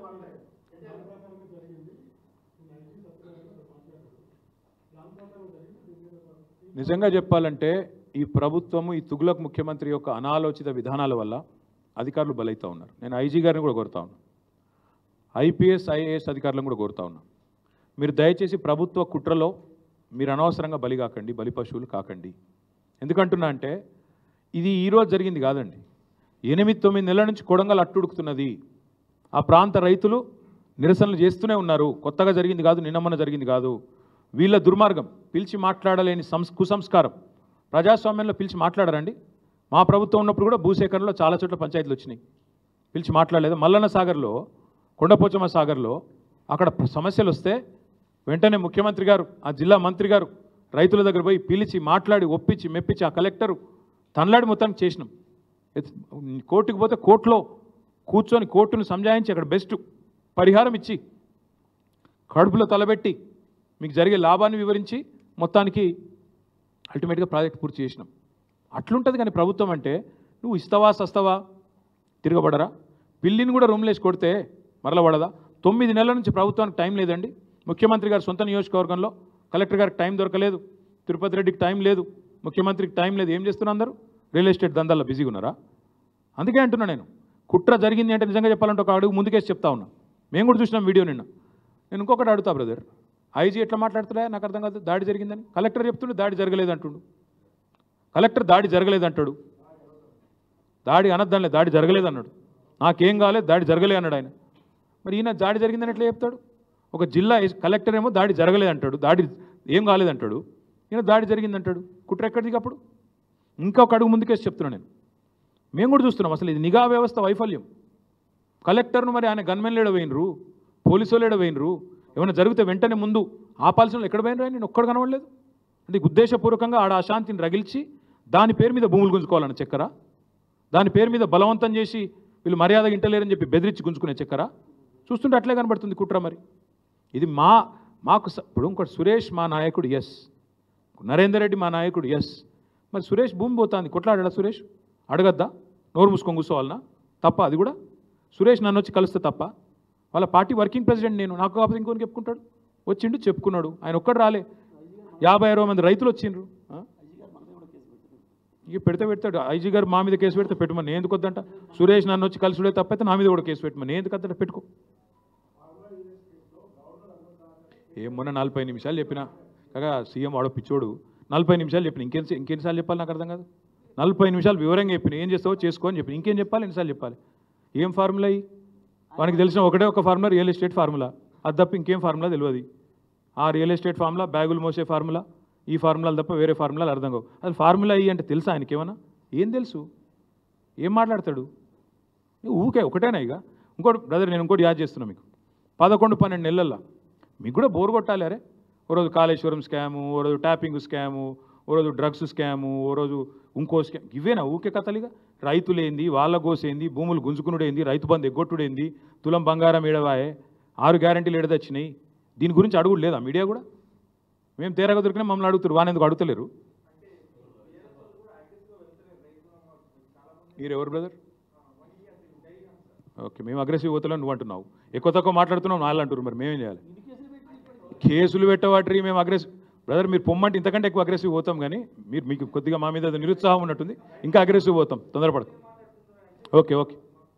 నిజంగా చెప్పాలంటే ఈ ప్రభుత్వము ఈ తుగులక్ ముఖ్యమంత్రి యొక్క అనాలోచిత విధానాల వల్ల అధికారులు బలైతా ఉన్నారు నేను ఐజీ గారిని కూడా కోరుతా ఉన్నా ఐపీఎస్ ఐఏఎస్ అధికారులను కూడా కోరుతా ఉన్నా మీరు దయచేసి ప్రభుత్వ కుట్రలో మీరు అనవసరంగా బలి కాకండి బలి పశువులు కాకండి ఎందుకంటున్నా అంటే ఇది ఈరోజు జరిగింది కాదండి ఎనిమిది తొమ్మిది నెలల నుంచి కొడంగల్ అట్టుడుకుతున్నది ఆ ప్రాంత రైతులు నిరసనలు చేస్తూనే ఉన్నారు కొత్తగా జరిగింది కాదు నిన్న మొన్న జరిగింది కాదు వీళ్ళ దుర్మార్గం పిలిచి మాట్లాడలేని సంస్ కుసంస్కారం ప్రజాస్వామ్యంలో పిలిచి మాట్లాడరండి మా ప్రభుత్వం ఉన్నప్పుడు కూడా భూసేకరణలో చాలా చోట్ల పంచాయతీలు వచ్చినాయి పిలిచి మాట్లాడలేదు మల్లన్న సాగర్లో కొండపోచమ్మ సాగర్లో అక్కడ ప- సమస్యలు వస్తే వెంటనే ముఖ్యమంత్రి గారు ఆ జిల్లా మంత్రి గారు రైతుల దగ్గర పోయి పిలిచి మాట్లాడి ఒప్పించి మెప్పించి ఆ కలెక్టరు తనలాడి మొత్తానికి చేసినాం ఎత్- కోర్టుకు పోతే కోర్టులో కూర్చొని కోర్టును సంజాయించి అక్కడ బెస్ట్ పరిహారం ఇచ్చి కడుపులో తలబెట్టి మీకు జరిగే లాభాన్ని వివరించి మొత్తానికి అల్టిమేట్గా ప్రాజెక్ట్ పూర్తి చేసినాం అట్లుంటుంది కానీ ప్రభుత్వం అంటే నువ్వు ఇస్తావా సస్తావా తిరగబడరా పిల్లిని కూడా రూమ్లో వేసి కొడితే మరల పడదా తొమ్మిది నెలల నుంచి ప్రభుత్వానికి టైం లేదండి ముఖ్యమంత్రి గారు సొంత నియోజకవర్గంలో కలెక్టర్ గారికి టైం దొరకలేదు తిరుపతి రెడ్డికి టైం లేదు ముఖ్యమంత్రికి టైం లేదు ఏం చేస్తున్నారు అందరూ రియల్ ఎస్టేట్ దందాల్లో బిజీగా ఉన్నారా అందుకే అంటున్నా నేను కుట్ర జరిగింది అంటే నిజంగా చెప్పాలంటే ఒక అడుగు ముందుకేసి చెప్తా ఉన్నా మేము కూడా చూసినాం వీడియో నిన్న నేను ఇంకొకటి అడుగుతా బ్రదర్ ఐజీ ఎట్లా మాట్లాడుతున్నా నాకు అర్థం కాదు దాడి జరిగిందని కలెక్టర్ చెప్తుండే దాడి జరగలేదు అంటుండు కలెక్టర్ దాడి జరగలేదు అంటాడు దాడి అనద్దానిలే దాడి జరగలేదు అన్నాడు నాకేం కాలేదు దాడి జరగలే అన్నాడు ఆయన మరి ఈయన దాడి జరిగిందని ఎట్లా చెప్తాడు ఒక జిల్లా ఎస్- కలెక్టర్ ఏమో దాడి జరగలేదు అంటాడు దాడి ఏం కాలేదంటాడు ఈయన దాడి జరిగిందంటాడు కుట్ర ఎక్కడిది అప్పుడు ఇంకా ఒక అడుగు ముందుకేసి చెప్తున్నా నేను మేము కూడా చూస్తున్నాం అసలు ఇది నిఘా వ్యవస్థ వైఫల్యం కలెక్టర్ను మరి ఆయన గన్మెన్లు ఎడవేయినరు పోలీసు వాళ్ళు ఎడవేయినరు ఏమైనా జరిగితే వెంటనే ముందు ఆపాల్సిన వాళ్ళు ఎక్కడ పోయినరు నేను ఒక్కడు కనవడలేదు అంటే ఉద్దేశపూర్వకంగా ఆడ అశాంతిని రగిల్చి దాని పేరు మీద భూములు గుంజుకోవాలన్న చక్కర దాని పేరు మీద బలవంతం చేసి వీళ్ళు మర్యాద ఇంటలేరని చెప్పి బెదిరించి గుంజుకునే చక్కర చూస్తుంటే అట్లే కనబడుతుంది కుట్ర మరి ఇది మా మాకు స- ఇప్పుడు ఇంకోటి సురేష్ మా నాయకుడు ఎస్ నరేందర్ రెడ్డి మా నాయకుడు ఎస్ మరి సురేష్ భూమి పోతుంది కొట్లాడా సురేష్ అడగద్దా నోరు మూసుకొని కూర్చోవాలనా తప్ప అది కూడా సురేష్ నన్ను వచ్చి కలిస్తే తప్ప వాళ్ళ పార్టీ వర్కింగ్ ప్రెసిడెంట్ నేను నాకు కాకపోతే ఇంకొని చెప్పుకుంటాడు వచ్చిండు చెప్పుకున్నాడు ఆయన ఒక్కడు రాలే యాభై అరవై మంది రైతులు వచ్చిండ్రు ఆ? ఇక పెడితే పెడతాడు ఐజీ గారు మా మీద కేసు పెడితే పెట్టమని నేను ఎందుకు వద్దంట సురేష్ నన్ను వచ్చి కలిసి తప్పైతే నా మీద కూడా కేసు పెట్టమని నేను ఎందుకు వద్దంట పెట్టుకో ఏం మొన్న నలభై నిమిషాలు చెప్పిన కాగా సీఎం వాడు పిచ్చోడు నలభై నిమిషాలు చెప్పిన ఇంకేం ఇంకెన్నిసార్లు చెప్పాలి నాకు అర్థం కాదు నలభై నిమిషాలు వివరంగా చెప్పిన ఏం చేస్తావో చేసుకో అని చెప్పిన ఇంకేం చెప్పాలి ఎన్నిసార్లు చెప్పాలి ఏం ఫార్ములా అయ్యి వానికి తెలిసిన ఒకటే ఒక ఫార్ములా రియల్ ఎస్టేట్ ఫార్ములా అది తప్ప ఇంకేం ఫార్ములా తెలియదు ఆ రియల్ ఎస్టేట్ ఫార్ములా బ్యాగులు మోసే ఫార్ములా ఈ ఫార్ములాలు తప్ప వేరే ఫార్ములాలు అర్థం కావు అసలు ఫార్ములా అయ్యి అంటే తెలుసా ఆయనకి ఏమన్నా ఏం తెలుసు ఏం మాట్లాడతాడు నువ్వు ఊకే ఒకటేనా ఇక ఇంకోటి బ్రదర్ నేను ఇంకోటి యాద్ చేస్తున్నా మీకు పదకొండు పన్నెండు నెలల్లో మీకు కూడా బోర్ కొట్టాలి అరే ఓ రోజు కాళేశ్వరం స్కాము ఓ రోజు ట్యాపింగ్ స్కాము ఓ రోజు డ్రగ్స్ స్కాము ఓ రోజు ఇంకో స్కామ్ ఇవేనా ఊకే కథలిగా రైతులేంది వాళ్ళ గోసేంది భూములు గుంజుకునుడేంది రైతు బంధు ఎగ్గొట్టుడేంది తులం బంగారం ఏడవాయే ఆరు గ్యారంటీలు ఎడదొచ్చినాయి దీని గురించి అడుగుడు లేదా మీడియా కూడా మేము తేరగా దొరికినా మమ్మల్ని అడుగుతారు వాని ఎందుకు అడుగుతలేరు మీరు ఎవరు బ్రదర్ ఓకే మేము అగ్రెసివ్ పోతలేం నువ్వు అంటున్నావు ఎక్కువ తక్కువ మాట్లాడుతున్నావు నాళ్ళు అంటారు మరి మేమేం చేయాలి కేసులు పెట్టవాటి మేము అగ్రెసివ్ బ్రదర్ మీరు పొమ్మంటే ఇంతకంటే ఎక్కువ అగ్రెసివ్ పోతాం కానీ మీరు మీకు కొద్దిగా మా మీద ఏదో నిరుత్సాహం ఉన్నట్టుంది ఇంకా అగ్రెసివ్ పోతాం తొందరపడదు ఓకే ఓకే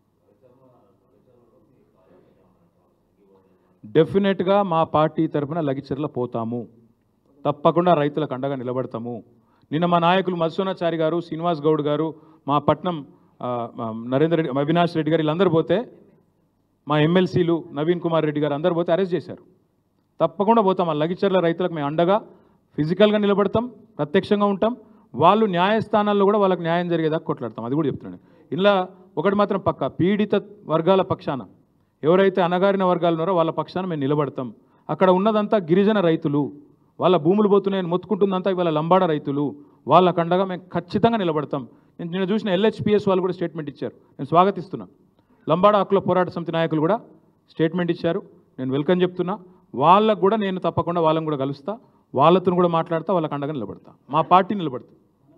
డెఫినెట్గా మా పార్టీ తరఫున లగిచర్ల పోతాము తప్పకుండా రైతులకు అండగా నిలబడతాము నిన్న మా నాయకులు మధుసూనాచారి గారు శ్రీనివాస్ గౌడ్ గారు మా పట్నం ఆ, మా నరేందర్ రెడ్డి అవినాష్ రెడ్డి గారు వీళ్ళందరూ పోతే మా ఎమ్మెల్సీలు నవీన్ కుమార్ రెడ్డి గారు అందరు పోతే అరెస్ట్ చేశారు తప్పకుండా పోతాం ఆ లగిచర్ల రైతులకు మేము అండగా ఫిజికల్గా నిలబడతాం ప్రత్యక్షంగా ఉంటాం వాళ్ళు న్యాయస్థానాల్లో కూడా వాళ్ళకి న్యాయం జరిగేదాకా కొట్లాడతాం అది కూడా చెప్తున్నాను ఇలా ఒకటి మాత్రం పక్క పీడిత వర్గాల పక్షాన ఎవరైతే అణగారిన వర్గాలు ఉన్నారో వాళ్ళ పక్షాన మేము నిలబడతాం అక్కడ ఉన్నదంతా గిరిజన రైతులు వాళ్ళ భూములు పోతున్నాయని మొత్తుకుంటుందంతా ఇవాళ లంబాడ రైతులు వాళ్ళ కండగా మేము ఖచ్చితంగా నిలబడతాం నేను నిన్న చూసిన ఎల్హెచ్పిఎస్ వాళ్ళు కూడా స్టేట్మెంట్ ఇచ్చారు నేను స్వాగతిస్తున్నాను లంబాడ హక్కుల పోరాట సమితి నాయకులు కూడా స్టేట్మెంట్ ఇచ్చారు నేను వెల్కమ్ చెప్తున్నా వాళ్ళకు కూడా నేను తప్పకుండా వాళ్ళని కూడా కలుస్తా వాళ్ళతో కూడా మాట్లాడతా వాళ్ళకి అండగా నిలబడతా మా పార్టీ నిలబడతా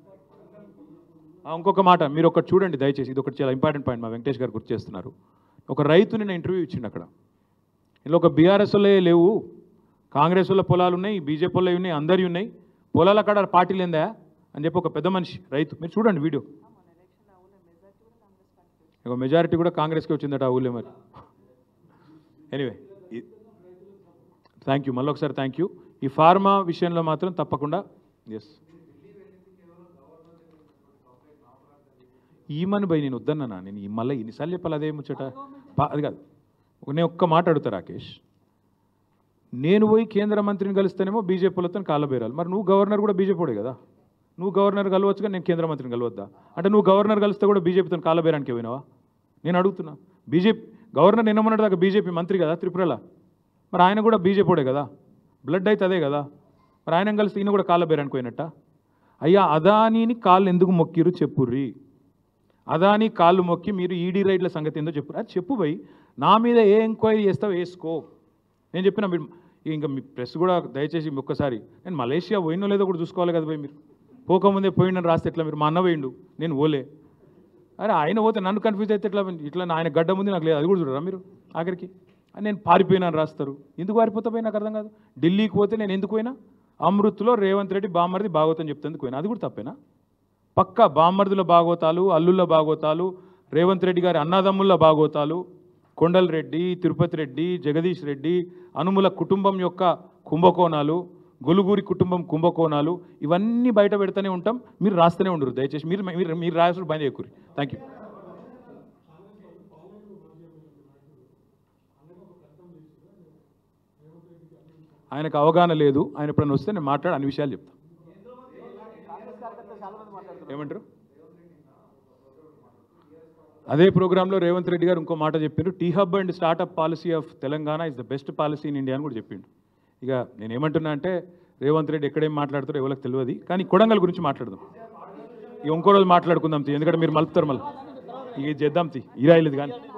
ఆ, ఇంకొక మాట మీరు ఒకటి చూడండి దయచేసి ఇది ఒకటి చాలా ఇంపార్టెంట్ పాయింట్ మా వెంకటేష్ గారు గుర్తు చేస్తున్నారు ఒక రైతు నిన్న ఇంటర్వ్యూ ఇచ్చిండు అక్కడ ఇందులో ఒక బీఆర్ఎస్ వాళ్ళే లేవు కాంగ్రెస్ వాళ్ళ పొలాలు ఉన్నాయి బీజేపీ వాళ్ళవి ఉన్నాయి అందరి ఉన్నాయి పొలాల కాడ పార్టీలు ఏందా అని చెప్పి ఒక పెద్ద మనిషి రైతు మీరు చూడండి వీడియో ఇక మెజారిటీ కూడా కాంగ్రెస్కి వచ్చిందట ఆ ఊళ్ళో మరి ఎనీవే థ్యాంక్ యూ మళ్ళీ ఒకసారి థ్యాంక్ యూ ఈ ఫార్మా విషయంలో మాత్రం తప్పకుండా ఎస్ ఈమని భయ్ నేను వద్దన్నా నేను ఈ మళ్ళీ ఎన్నిసార్లు చెప్పాలి అదే ముచ్చట పా- అది కాదు ఒక- నేను ఒక్క మాట అడుగుతా రాకేష్ నేను పోయి కేంద్ర మంత్రిని కలుస్తానేమో బీజేపీలతో కాలబేరాలి మరి నువ్వు గవర్నర్ కూడా బీజేపీడే కదా నువ్వు గవర్నర్ కలవచ్చుగా నేను కేంద్ర మంత్రిని కలవద్దా అంటే నువ్వు గవర్నర్ కలిస్తే కూడా బీజేపీతో కాలబేరానికి పోయినావా నేను అడుగుతున్నా బీజేపీ గవర్నర్ నిన్నమన్నట్టు దాకా బీజేపీ మంత్రి కదా త్రిపురల మరి ఆయన కూడా బీజేపీడే కదా బ్లడ్ అయితే అదే కదా మరి ఆయన కలిసి ఈయన కూడా కాలబేరానికి పోయినట్ట అయ్యా అదానీని కాళ్ళు ఎందుకు మొక్కిరు చెప్పుర్రి అదాని కాళ్ళు మొక్కి మీరు ఈడీ రైడ్ల సంగతి ఏందో చెప్పు అది చెప్పు భయ్ నా మీద ఏ ఎంక్వైరీ చేస్తావు వేసుకో నేను చెప్పిన మీరు ఇంకా మీ ప్రెస్ కూడా దయచేసి ఒక్కసారి నేను మలేషియా పోయినో లేదో కూడా చూసుకోవాలి కదా భయ్ మీరు పోకముందే పోయిండని రాస్తే ఎట్లా మీరు మా అన్న పోయిండు నేను పోలే అరే ఆయన పోతే నన్ను కన్ఫ్యూజ్ అయితే ఎట్లా ఇట్లా ఆయన గడ్డ ముందు నాకు లేదు అది కూడా చూడరా మీరు ఆఖరికి అని నేను పారిపోయినాను రాస్తారు ఎందుకు పారిపోతా పోయి నాకు అర్థం కాదు ఢిల్లీకి పోతే నేను ఎందుకు పోయినా అమృత్లో రేవంత్ రెడ్డి బామ్మర్ది భాగవతం చెప్తేందుకు పోయినా అది కూడా తప్పేనా పక్క బామ్మర్దుల భాగవతాలు అల్లుళ్ళ భాగవతాలు రేవంత్ రెడ్డి గారి అన్నదమ్ముల భాగవతాలు కొండల్ రెడ్డి తిరుపతి రెడ్డి జగదీష్ రెడ్డి అనుముల కుటుంబం యొక్క కుంభకోణాలు గొలుగురి కుటుంబం కుంభకోణాలు ఇవన్నీ బయట పెడుతూనే ఉంటాం మీరు రాస్తూనే ఉండరు దయచేసి మీరు మీరు మీరు రాసుడు బంద్ చేయకూరి థ్యాంక్ యూ ఆయనకు అవగాహన లేదు ఆయన ఎప్పుడైనా వస్తే నేను మాట్లాడి అన్ని విషయాలు చెప్తాను ఏమంటారు అదే ప్రోగ్రాంలో రేవంత్ రెడ్డి గారు ఇంకో మాట చెప్పారు T hub and startup policy of Telangana is the best policy in India అని కూడా చెప్పిండు ఇక నేను ఏమంటున్నా అంటే రేవంత్ రెడ్డి ఎక్కడేం మాట్లాడతారో ఎవరికి తెలియదు కానీ కొడంగల్ గురించి మాట్లాడదాం ఇక ఇంకో రోజు మాట్లాడుకుందాం తీ ఎందుకంటే మీరు మలుపుతారు మళ్ళీ ఇక ఇది చేద్దాం తీ ఇరాయిలేదు కానీ